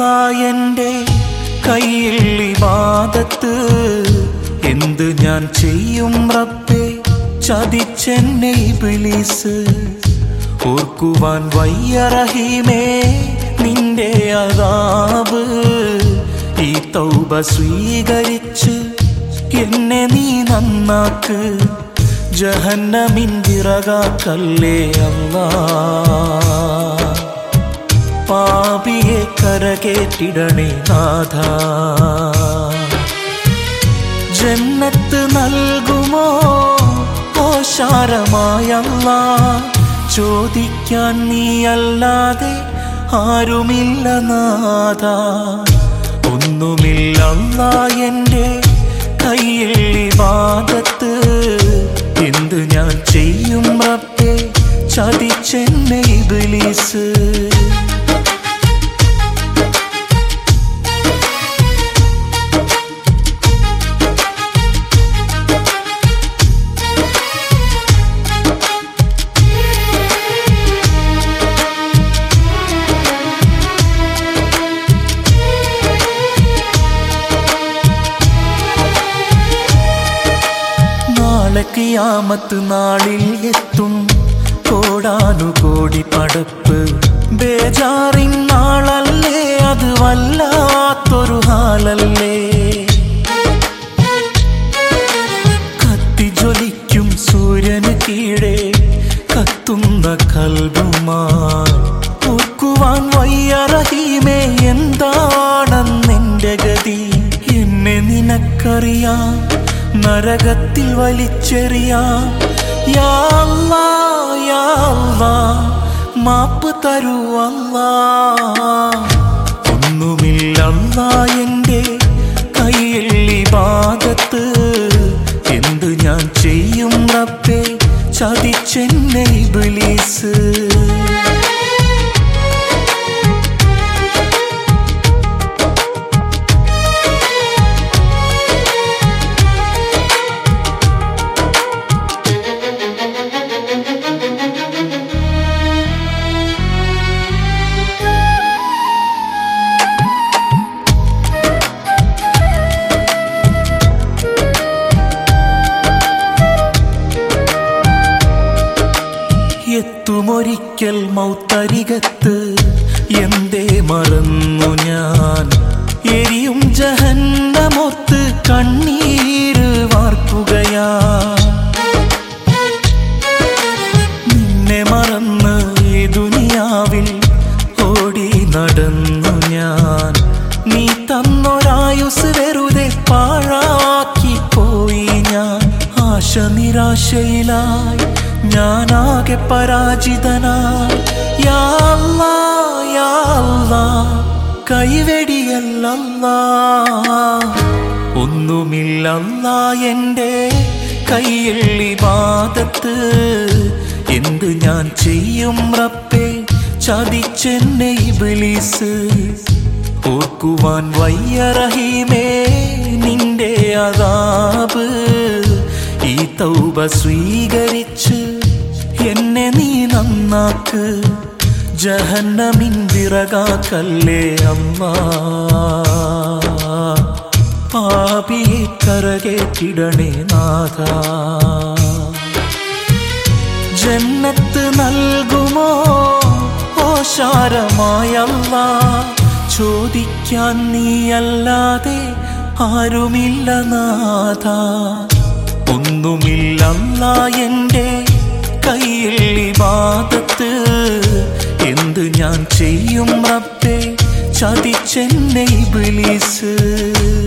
എൻ്റെ കയ്യിൽ ഇബാദത്ത് എന്ത് ഞാൻ ചെയ്യും റബ്ബേ ചതിച്ചെന്നെ ഇബിലീസ് ഓർക്കുവാൻ വയ്യ റഹീമേ നിന്റെ അതാബ് ഈ തൗബ സ്വീകരിച്ച് എന്നെ നീ നന്നാക്ക് ജഹന്നമിൻ വിറകാക്കല്ലേ അല്ലാ പാപിയെ കരകേറ്റിടണേ നാഥ ജന്നത്ത് നൽകുമോ ഓശാരമായല്ല ചോദിക്കാൻ നീയല്ലാതെ ആരുമില്ല നാഥ ഒന്നുമില്ലല്ല എൻ്റെ കയ്യിൽ ഇബാദത്ത് എന്ത് ഞാൻ ചെയ്യും റബ്ബേ ചതിച്ചെന്നെ ഇബിലീസ് നാളെ കിയാമത്ത് നാളിൽ എത്തും കോടാനുകോടി പടപ്പ് ബേജാറിൻ നാളല്ലേ അത് വല്ലാത്തൊരു ഹാലല്ലേ കത്തിജ്വലിക്കും സൂര്യന് കീഴെ കത്തുന്ന കൽബുമായി ഓർക്കുവാൻ വയ്യ റഹീമേ എന്താണെന്നെന്റെ ഗതി എന്നെ നിനക്കറിയാം നരകത്തിൽ വലിച്ചെറിയാം യാ അല്ലാ, യാ അല്ലാ, മാപ്പ് തരൂ അല്ലാ ഒന്നുമില്ലല്ല എൻ്റെ കയ്യിൽ ഇബാദത്ത് എന്ത് ഞാൻ ചെയ്യും റബ്ബേ ചതിച്ചെന്നെ ഇബിലീസ് എത്തുമൊരിക്കൽ മൗത്തരികത്ത് എന്തേ മറന്നു ഞാൻ എരിയും ജഹന്നമൊത്ത് കണ്ണീര് വാർക്കുകയാ നിന്നെ മറന്ന് ഈ ദുനിയാവിൽ ഓടി നടന്നു ഞാൻ നീ തന്നൊരായുസ് വെറുതെ പാഴാക്കി പോയി ഞാൻ ആശ നിരാശയിലായി ഞാനാകെ പരാജിതനായി യാ അല്ലാ, യാ അല്ലാ, കൈവെടിയല്ലല്ലാ ഒന്നുമില്ലല്ല എൻ്റെ കയ്യിൽ ഇബാദത്ത് എന്ത് ഞാൻ ചെയ്യും റബ്ബേ ചതിച്ചെന്നെ ഇബിലീസ് ഓർക്കുവാൻ വയ്യ റഹീമേ നിന്റെ അതാബ് ഈ തൗബ സ്വീകരിച്ച് എന്നെ നീ നന്നാക്ക് ജഹന്നമിൻ വിറകാക്കല്ലേ അമ്മ പാപിയെ കരകേറ്റിടണേ നാഥ ജന്നത്ത് നൽകുമോ ഓശാരമായല്ല ചോദിക്കാൻ നീയല്ലാതെ ആരുമില്ല നാഥ ഒന്നുമില്ലല്ല എൻ്റെ കയ്യിൽ ഇബാദത്ത് എന്ത് ഞാൻ ചെയ്യും റബ്ബേ ചതിച്ചെന്നെ ഇബിലീസ്